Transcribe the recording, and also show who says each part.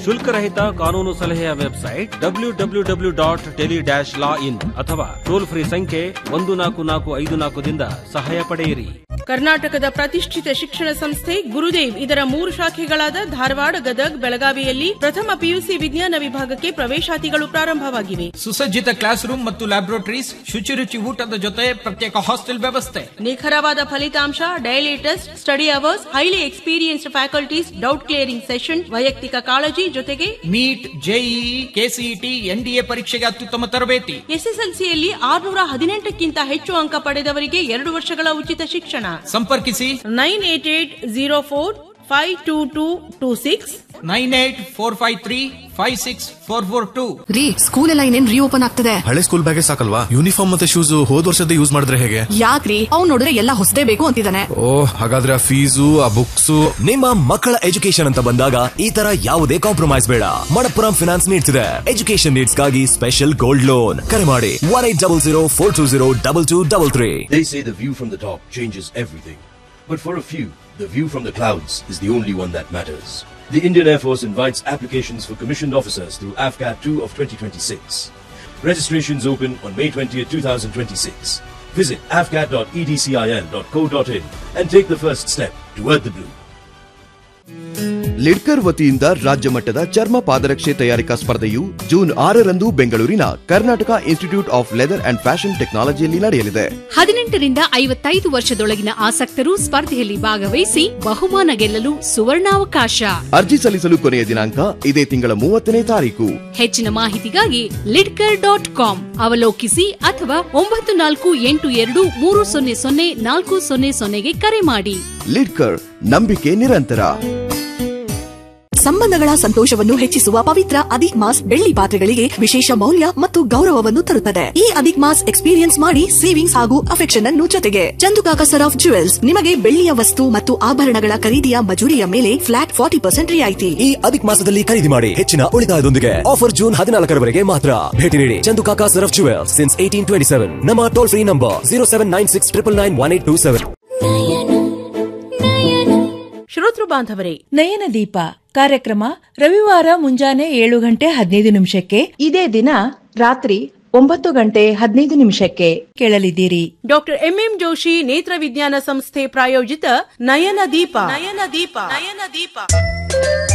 Speaker 1: ಶುಲ್ಕರಹಿತ ಕಾನೂನು ಸಲಹೆಯ website W W W dot tele dash law in ಅಥವಾ ಟೋಲ್ ಫ್ರೀ ಸಂಖ್ಯೆ ಒಂದು ನಾಲ್ಕು ನಾಲ್ಕು ಐದು ನಾಲ್ಕದಿಂದ ಸಹಾಯ ಪಡೆಯಿರಿ
Speaker 2: ಕರ್ನಾಟಕದ ಪ್ರತಿಷ್ಠಿತ ಶಿಕ್ಷಣ ಸಂಸ್ಥೆ ಗುರುದೇವ್ ಇದರ ಮೂರು ಶಾಖೆಗಳಾದ ಧಾರವಾಡ ಗದಗ್ ಬೆಳಗಾವಿಯಲ್ಲಿ ಪ್ರಥಮ ಪಿಯುಸಿ ವಿಜ್ಞಾನ ವಿಭಾಗಕ್ಕೆ ಪ್ರವೇಶಾತಿಗಳು ಪ್ರಾರಂಭವಾಗಿವೆ
Speaker 3: ಸುಸಜ್ಜಿತ ಕ್ಲಾಸ್ ರೂಮ್ ಮತ್ತು ಲ್ಯಾಬ್ರೋಟರೀಸ್ ಶುಚಿರುಚಿ ಊಟದ ಜೊತೆ ಪ್ರತ್ಯೇಕ ಹಾಸ್ಟೆಲ್ ವ್ಯವಸ್ಥೆ
Speaker 2: ನಿಖರವಾದ ಫಲಿತಾಂಶ daily test study hours highly experienced faculties doubt clearing session ವೈಯಕ್ತಿಕ ಕಾಳಜಿ ಜೊತೆಗೆ
Speaker 3: ನೀಟ್ ಜೆಇಇ ಕೆಸಿಇಟಿ ಎನ್ಡಿಎ ಪರೀಕ್ಷೆಗೆ ಅತ್ಯುತ್ತಮ ತರಬೇತಿ
Speaker 2: ಎಸ್ಎಸ್ಎಲ್ಸಿಯಲ್ಲಿ ಆರ್ನೂರ ಹದಿನೆಂಟಕ್ಕಿಂತ ಹೆಚ್ಚು ಅಂಕ ಪಡೆದವರಿಗೆ ಎರಡು ವರ್ಷಗಳ ಉಚಿತ ಶಿಕ್ಷಣ
Speaker 3: ಸಂಪರ್ಕಿಸಿ
Speaker 2: nine eight eight zero four five two two two six
Speaker 3: nine eight four five three five six four four two
Speaker 4: ರೀ ಸ್ಕೂಲ್ ಎಲ್ಲ ಇನ್ನೇನ್ ರೀಓಪನ್ ಆಗ್ತದೆ
Speaker 5: ಹಳೆ ಸ್ಕೂಲ್ ಬ್ಯಾಗೆ ಸಾಕಲ್ವಾ ಯೂನಿಫಾರ್ಮ್ ಮತ್ತೆ ಶೂಸ್ ಹೋದ್ ವರ್ಷದ ಯೂಸ್ ಮಾಡಿದ್ರೆ ಹೇಗೆ
Speaker 4: ಯಾಕ್ರಿ ಅವ್ನ್ ನೋಡಿದ್ರೆ ಎಲ್ಲ ಹೊಸದೇ ಬೇಕು ಅಂತಿದ್ದಾನೆ
Speaker 5: ಓ ಹಾಗಾದ್ರೆ ಆ ಫೀಸು ಆ ಬುಕ್ಸ್
Speaker 6: ನಿಮ್ಮ ಮಕ್ಕಳ ಎಜುಕೇಶನ್ ಅಂತ ಬಂದಾಗ ಈ ತರ ಯಾವುದೇ ಕಾಂಪ್ರಮೈಸ್ ಬೇಡ ಮಣಪ್ಪುರಂ ಫಿನಾನ್ಸ್ ನೀಡ್ತಿದೆ ಎಜುಕೇಶನ್ ನೀಡ್ಸ್ ಗಾಗಿ ಸ್ಪೆಷಲ್ ಗೋಲ್ಡ್ ಲೋನ್ ಕರೆ ಮಾಡಿ one eight double zero four two zero double two double three
Speaker 7: They say the view from the top changes everything. But for a few, the view from the clouds is the only one that matters. The Indian Air Force invites applications for commissioned officers through AFCAT 2 of 2026. Registrations open on May 20th, 2026. Visit afcat.edcil.co.in and take the first step toward the blue.
Speaker 8: Lidkar ವತಿಯಿಂದ ರಾಜ್ಯ ಮಟ್ಟದ ಚರ್ಮ ಪಾದರಕ್ಷೆ ತಯಾರಿಕಾ ಸ್ಪರ್ಧೆಯು June ಆರರಂದು ಬೆಂಗಳೂರಿನ Karnataka institute of leather and fashion ಟೆಕ್ನಾಲಜಿಯಲ್ಲಿ ನಡೆಯಲಿದೆ
Speaker 9: ಹದಿನೆಂಟರಿಂದ ಐವತ್ತೈದು ವರ್ಷದೊಳಗಿನ ಆಸಕ್ತರು ಸ್ಪರ್ಧೆಯಲ್ಲಿ ಭಾಗವಹಿಸಿ ಬಹುಮಾನ ಗೆಲ್ಲಲು ಸುವರ್ಣಾವಕಾಶ
Speaker 8: ಅರ್ಜಿ ಸಲ್ಲಿಸಲು ಕೊನೆಯ ದಿನಾಂಕ ಇದೇ ತಿಂಗಳ ಮೂವತ್ತನೇ ತಾರೀಕು
Speaker 9: ಹೆಚ್ಚಿನ ಮಾಹಿತಿಗಾಗಿ ಲಿಡ್ಕರ್ ಡಾಟ್ ಕಾಮ್ ಅವಲೋಕಿಸಿ ಅಥವಾ ಒಂಬತ್ತು ನಾಲ್ಕು ಎಂಟು ಎರಡು ಮೂರು ಸೊನ್ನೆ ಸೊನ್ನೆ ನಾಲ್ಕು ಸೊನ್ನೆ ಸೊನ್ನೆಗೆ ಕರೆ ಮಾಡಿ
Speaker 8: ಲಿಡ್ಕರ್ ನಂಬಿಕೆ ನಿರಂತರ
Speaker 4: ಸಂಬಂಧಗಳ ಸಂತೋಷವನ್ನು ಹೆಚ್ಚಿಸುವ ಪವಿತ್ರ ಅದಿಕ್ ಮಾಸ್ ಬೆಳ್ಳಿ ಪಾತ್ರೆಗಳಿಗೆ ವಿಶೇಷ ಮೌಲ್ಯ ಮತ್ತು ಗೌರವವನ್ನು ತರುತ್ತದೆ ಈ ಅದಿಕ್ ಮಾಸ್ ಎಕ್ಸ್ಪೀರಿಯನ್ಸ್ ಮಾಡಿ ಸೇವಿಂಗ್ಸ್ ಹಾಗೂ ಅಫೆಕ್ಷನ್ ಅನ್ನು ಜೊತೆಗೆ ಚಂದುಕಾಕ ಸರ್ ಆಫ್ ಜುವೆಲ್ಸ್ ನಿಮಗೆ ಬೆಳ್ಳಿಯ ವಸ್ತು ಮತ್ತು ಆಭರಣಗಳ ಖರೀದಿಯ ಮಜೂರಿಯ ಮೇಲೆ ಫ್ಲಾಟ್ ಫಾರ್ಟಿ ಪರ್ಸೆಂಟ್ ರಿಯಾಯಿತಿ
Speaker 6: ಈ ಅಧಿಕ ಮಾಸದಲ್ಲಿ ಖರೀದಿ ಮಾಡಿ ಹೆಚ್ಚಿನ ಉಳಿತಾಯದೊಂದಿಗೆ ಆಫರ್ ಜೂನ್ ಹದಿನಾಲ್ಕರವರೆಗೆ ಮಾತ್ರ ಭೇಟಿ ನೀಡಿ Chandukaka Saraf jewel since eighteen twenty seven ನಮ್ಮ toll free number zero seven nine six triple nine one eight two seven
Speaker 2: ಶ್ರೋತೃ ಬಾಂಧವರೇ
Speaker 10: ನಯನ ದೀಪ ಕಾರ್ಯಕ್ರಮ ರವಿವಾರ ಮುಂಜಾನೆ ಏಳು ಗಂಟೆ ಹದಿನೈದು ನಿಮಿಷಕ್ಕೆ ಇದೇ ದಿನ ರಾತ್ರಿ ಒಂಬತ್ತು ಗಂಟೆ ಹದಿನೈದು ನಿಮಿಷಕ್ಕೆ ಕೇಳಲಿದ್ದೀರಿ
Speaker 2: ಡಾಕ್ಟರ್ ಎಂಎಂ ಜೋಶಿ ನೇತ್ರ ವಿಜ್ಞಾನ ಸಂಸ್ಥೆ ಪ್ರಾಯೋಜಿತ ನಯನ ದೀಪ ನಯನ ದೀಪ ನಯನ ದೀಪ